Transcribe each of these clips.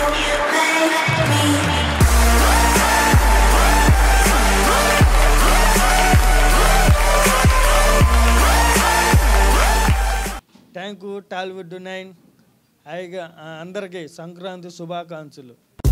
you make me. Thank you Tollywood nine హాయిగా ఆ, అందరికీ సంక్రాంతి శుభాకాంక్షలు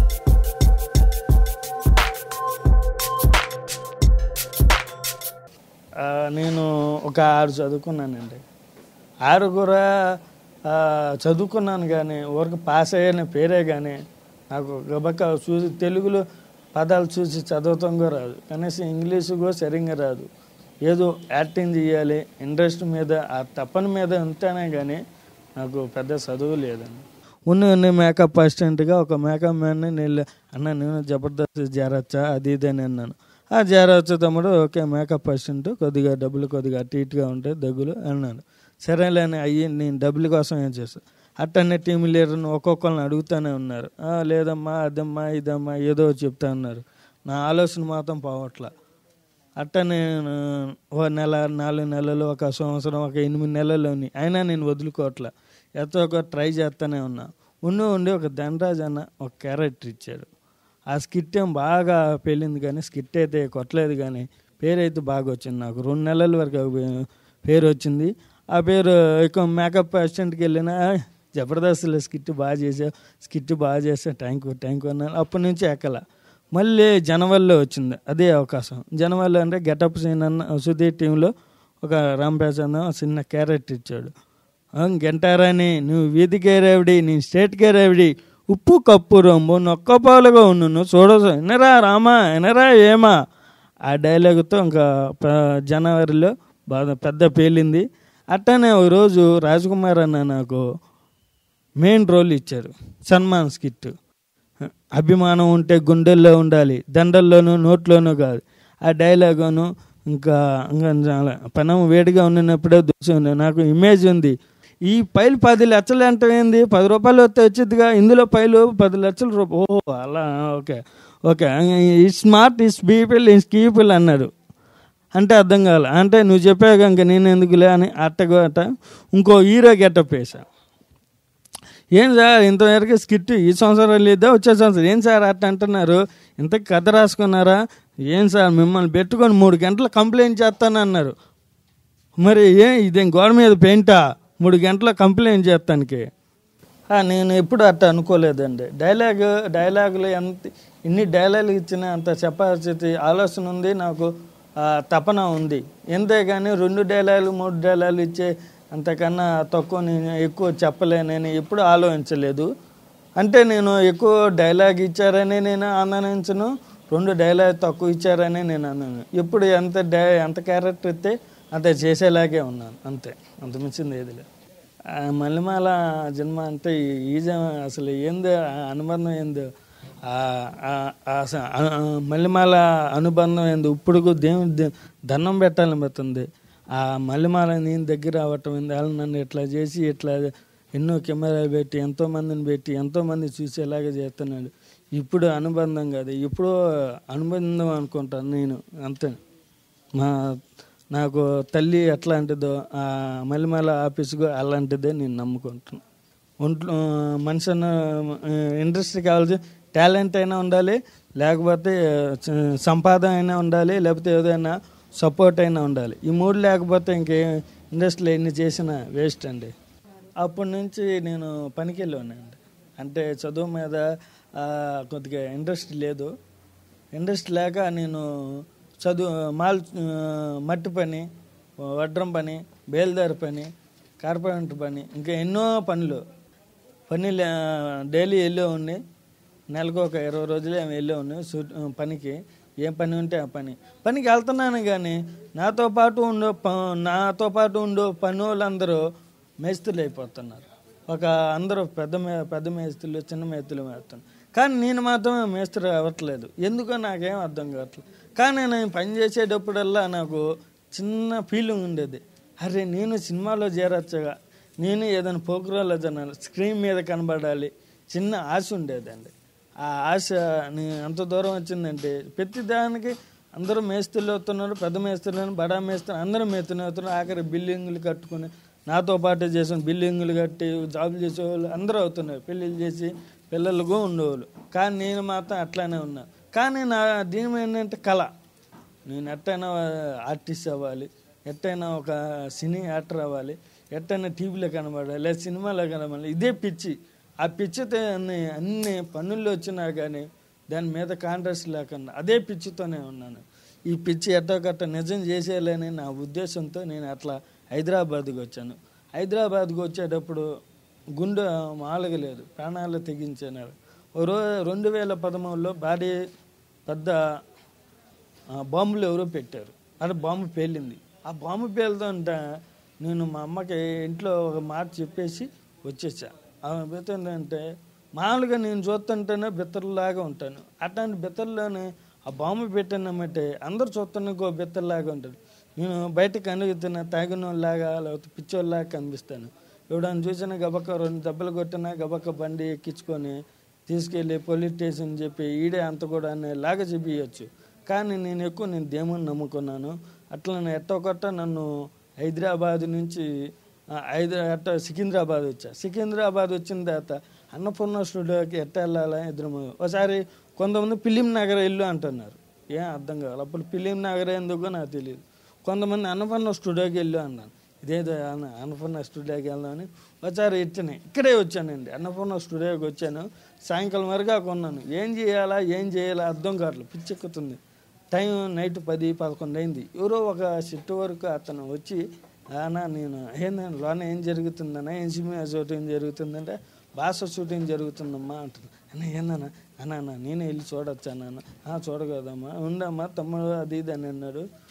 ఆ, నేను ఒక ఆరు చదువుకున్నానండి ఆరు కూడా ఆ, చదువుకున్నాను కానీ ఊరికి పాస్ అయ్యాన పేరే కానీ నాకు గబక్క చూసి తెలుగులో పదాలు చూసి చదవటం కూడా రాదు కనీసం ఇంగ్లీషు కూడా సరిగ్గా రాదు ఏదో యాక్టింగ్ చేయాలి ఇంట్రెస్ట్ మీద ఆ తపన మీద ఉంటేనే కానీ నాకు పెద్ద చదువు లేదండి ఉన్న ఉన్న మేకప్ అసిస్టెంట్గా ఒక మేకప్ మ్యాన్ని నేను అన్న నేను జబర్దస్త్ చేరొచ్చా అది ఇది అని అన్నాను ఆ చేరవచ్చు తమ్ముడు ఓకే మేకప్ అసిస్టెంట్ కొద్దిగా డబ్బులు కొద్దిగా అటు ఇటుగా ఉంటాయి దగ్గులు అన్నాడు సరేలేని అయ్యి నేను డబ్బుల కోసం ఏం చేస్తాను అట్టనే టీం లీడర్ని ఒక్కొక్కరిని అడుగుతూనే ఉన్నారు "ఆ, లేదమ్మా అదమ్మా ఇదమ్మా ఏదో చెప్తా ఉన్నారు నా ఆలోచన మాత్రం పోవట్లా అట్ట నేను ఓ నెల నాలుగు నెలలు ఒక సంవత్సరం ఒక ఎనిమిది నెలల్లోని అయినా నేను వదులుకోవట్లే ఎంతో ఒక ట్రై చేస్తూనే ఉన్నా ఉండి ఉండి ఒక ధనరాజ్ అన్న ఒక క్యారెక్టర్ ఇచ్చాడు ఆ స్కిట్ ఏం బాగా పేలింది కానీ స్కిట్ అయితే కొట్టలేదు కానీ పేరు అయితే బాగా వచ్చింది నాకు రెండు నెలల వరకు ఆ పే- పేరు వచ్చింది ఆ పేరు ఎక్కువ మేకప్ అసిస్టెంట్కి వెళ్ళిన జబర్దస్త్లో స్కిట్ బాగా చేసావు స్కిట్ బాగా చేసా థ్యాంక్ యూ థ్యాంక్ యూ అన్నాను అప్పటి నుంచి ఎక్కల మళ్ళీ జనవరిలో వచ్చింది అదే అవకాశం జనవరిలో అంటే గెటప్ సీన్ అన్న సుధీర్ టీంలో ఒక రాంపేజ్ అన్న చిన్న క్యారెక్టర్ ఇచ్చాడు ఆ, గంటారాని నువ్వు వీధికే రేవిడి నేను స్టేట్కే రేవిడి ఉప్పు కప్పు రొంబు నొక్కపాలుగా ఉండు చూడదు ఎనరా రామా ఎనరా ఏమా ఆ డైలాగుతో ఇంకా ప- జనవరిలో బాగా పెద్ద పేలింది అట్టనే ఒక రోజు రాజకుమార్ అన్న నాకు మెయిన్ రోల్ ఇచ్చారు సన్మాన్ స్కిట్ అభిమానం ఉంటే గుండెల్లో ఉండాలి దండల్లోనూ నోట్లోనూ కాదు ఆ డైలాగును ఇంకా ఇంకా చాలా పనం వేడిగా ఉన్నప్పుడే దూసింది నాకు ఇమేజ్ ఉంది ఈ పైలు పది లక్షలు అంటే ఏంది పది రూపాయలు వస్తే వచ్చిందిగా ఇందులో పైలు పది లక్షల రూపాయలు ఓహో అలా ఓకే ఓకే ఈ స్మార్ట్ ఇస్ పీపుల్ ఇస్ కీపుల్ అన్నారు అంటే అర్థం కాలే అంటే నువ్వు చెప్పాక ఇంకా నేను ఎందుకులే అని అట్టగో అట్ట ఇంకో హీరో గెటప్ వేసా ఏం సార్ ఇంతవరకు స్కిట్ ఈ సంవత్సరం లేదా వచ్చే సంవత్సరం ఏం సార్ అట్ట అంటున్నారు ఇంత కథ రాసుకున్నారా ఏం సార్ మిమ్మల్ని పెట్టుకొని మూడు గంటలు కంప్లైంట్ చేస్తానన్నారు మరి ఏ ఇదేం గోడ మీద పెయింటా మూడు గంటల కంప్లైంట్ చేస్తానికి ఆ, నేను ఎప్పుడు అట్ట అనుకోలేదండి డైలాగ్ డైలాగులు ఎంత ఇన్ని డైలాగులు ఇచ్చినా అంత చెప్పాల్సి ఆలోచన ఉంది నాకు ఆ, తపన ఉంది ఎంతేగాని రెండు డైలాగులు మూడు డైలాగులు ఇచ్చే అంతకన్నా తక్కువ నేను ఎక్కువ చెప్పలేనని ఎప్పుడు ఆలోచించలేదు అంటే నేను ఎక్కువ డైలాగ్ ఇచ్చారని నేను ఆనందించను రెండు డైలాగ్ తక్కువ ఇచ్చారని నేను అన్నాను ఎప్పుడు ఎంత డై ఎంత క్యారెక్టర్ ఇస్తే అంత చేసేలాగే ఉన్నాను అంతే అంత మించింది ఏది లేదు ఆ మల్లెమాల జన్మ అంటే ఈ జన్మ అసలు ఏందో ఆ అనుబంధం ఏందో ఆ- ఆ- ఆ స- ఆ- ఆ మల్లెమాల అనుబంధం ఏందో ఇప్పుడు కూడా దేవుని ద- దండం పెట్టాలనిపిస్తుంది ఆ మల్లెమాల నేను దగ్గర అవ్వటం ఏంది వాళ్ళు నన్ను ఇట్లా చేసి ఇట్లా ఎన్నో కెమెరాలు పెట్టి ఎంతో మందిని పెట్టి ఎంతో మంది చూసేలాగా చేస్తున్నాడు ఇప్పుడు అనుబంధం కాదు ఇప్పుడు అనుబంధం అనుకుంటాను నేను అంతే మా నాకు తల్లి ఎట్లాంటిదో ఆ మల్లెమాల ఆఫీస్కు అలాంటిదే నేను నమ్ముకుంటున్నాను ఒంట్లో మనిషి అన్న ఇండస్ట్రీ కావాల్సి టాలెంట్ అయినా ఉండాలి లేకపోతే చ- సంపాదన అయినా ఉండాలి లేకపోతే ఏదైనా సపోర్ట్ అయినా ఉండాలి ఈ మూడు లేకపోతే ఇంకే ఇండస్ట్రీలో ఎన్ని చేసినా వేస్ట్ అండి అప్పటి నుంచి నేను పనికి వెళ్ళానండి అంటే చదువు మీద ఆ, కొద్దిగా ఇంట్రెస్ట్ లేదు ఇంట్రెస్ట్ లేక నేను చదువు మాల్ ఆ, మట్టి పని వడ్రం పని బేల్దారి పని కార్పెంటర్ పని ఇంకా ఎన్నో పనులు పని డైలీ వెళ్ళే ఉండి నెలకు ఒక ఇరవై రోజులు ఏమి వెళ్ళే ఉండి సు- పనికి ఏం పని ఉంటే ఆ పని పనికి వెళ్తున్నాను కానీ నాతో పాటు ఉండే ప- నాతో పాటు ఉండే పని వాళ్ళందరూ మేస్త్రులు అయిపోతున్నారు ఒక అందరూ పెద్ద మే పెద్ద మేస్త్రులు చిన్న మేస్త్రులు వేస్తున్నారు కానీ నేను మాత్రమే మేస్త్రి అవ్వట్లేదు ఎందుకో నాకేం అర్థం కావట్లేదు కానీ నేను పని చేసేటప్పుడల్లా నాకు చిన్న ఫీలింగ్ ఉండేది అరే నేను సినిమాలో చేరొచ్చగా నేను ఏదైనా పోకురాలో జనాలి స్క్రీన్ మీద కనబడాలి చిన్న ఆశ ఉండేదండి ఆ ఆశ నీ- అంత దూరం వచ్చిందంటే ప్రతి దానికి అందరూ మేస్త్రులు అవుతున్నారు పెద్ద మేస్త్రులు బడా మేస్త్రులు అందరూ మేస్త్రులు అవుతున్నారు ఆఖరి బిల్డింగులు కట్టుకుని నాతో పాటు చేసిన బిల్డింగులు కట్టి జాబులు చేసే వాళ్ళు అందరూ అవుతున్నారు పెళ్ళిళ్ళు చేసి పిల్లలుగా ఉండేవాళ్ళు కానీ నేను మాత్రం అట్లానే ఉన్నా కానీ నా దీని ఏంటంటే కళ నేను ఎట్టైనా ఆర్టిస్ట్ అవ్వాలి ఎట్టైనా ఒక సినీ యాక్టర్ అవ్వాలి ఎట్టైనా టీవీలో కనబడాలి లేదా సినిమాలో కనబడాలి ఇదే పిచ్చి ఆ పిచ్చితో అన్ని అన్ని పనుల్లో వచ్చినా కానీ దాని మీద కాంట్రాస్ట్ లేకుండా అదే పిచ్చితోనే ఉన్నాను ఈ పిచ్చి ఎట్టో కట్ట నిజం చేసేయాలని నా ఉద్దేశంతో నేను అట్లా హైదరాబాద్కి వచ్చాను హైదరాబాద్కి వచ్చేటప్పుడు గుండె మామూలుగా లేదు ప్రాణాలు తెగించాను ఓ రో రెండు వేల పదమూడులో భారీ పెద్ద ఆ, బాంబులు ఎవరో పెట్టారు అది బాంబు పేలింది ఆ బాంబు పేలుతుంటే నేను మా అమ్మకి ఇంట్లో ఒక మాట చెప్పేసి వచ్చేసా ఆమె పోతుందంటే మామూలుగా నేను చూస్తుంటేనే బిత్తరలాగా ఉంటాను అట్లాంటి బిత్తరలోనే ఆ బాంబు పెట్టానమ్మంటే అందరు చూస్తున్న ఇంకో బిత్తరలాగా ఉంటాడు నేను బయటకు అనుగుతున్న తాగినోళ్ళలాగా లేకపోతే పిచ్చోళ్ళలాగా కనిపిస్తాను ఎవడని చూసినా గబక్క రెండు దెబ్బలు కొట్టినా గబక్క బండి ఎక్కించుకొని తీసుకెళ్ళి పోలీస్ స్టేషన్ చెప్పి ఈడే అంత కూడా అనేలాగా చెప్పియచ్చు కానీ నేను ఎక్కువ నేను దేవుని నమ్ముకున్నాను అట్లనే ఎట్టో కొట్ట నన్ను హైదరాబాద్ నుంచి ఆ, హైదరా ఎట్ట సికింద్రాబాద్ వచ్చా సికింద్రాబాద్ వచ్చిన తర్వాత అన్నపూర్ణ స్టూడియోకి ఎట్ట వెళ్ళాలా ఇద్దరు ఒకసారి కొంతమంది ఫిలిం నగర్ ఇల్లు అంటున్నారు ఏం అర్థం కావాలి అప్పుడు ఫిలిం నగర్ ఎందుకో నాకు తెలియదు కొంతమంది అన్నపూర్ణ స్టూడియోకి వెళ్ళు అన్నాను ఇదేదో అన్న అన్నపూర్ణ స్టూడియోకి వెళ్దామని ఒకసారి ఇట్టనే ఇక్కడే వచ్చానండి అన్నపూర్ణ స్టూడియోకి వచ్చాను సాయంకాలం వరకు కొన్నాను ఏం చేయాలా ఏం చేయాలా అర్థం కావట్లేదు పిచ్చెక్కుతుంది టైం నైట్ పది పదకొండు అయింది ఎవరో ఒక షిఫ్ట్ వరకు అతను వచ్చి అన్నా నేను ఏందండి లోన ఏం జరుగుతుందన్నా ఏం సినిమా షూటింగ్ జరుగుతుందంటే భాష షూటింగ్ జరుగుతుందమ్మా అంటుంది అన్న ఏందన్నా అన్న అన్న నేనే వెళ్ళి చూడొచ్చా నాన్న చూడగదమ్మా ఉండమ్మా తమ్ముడు అది ఇది అని అన్నాడు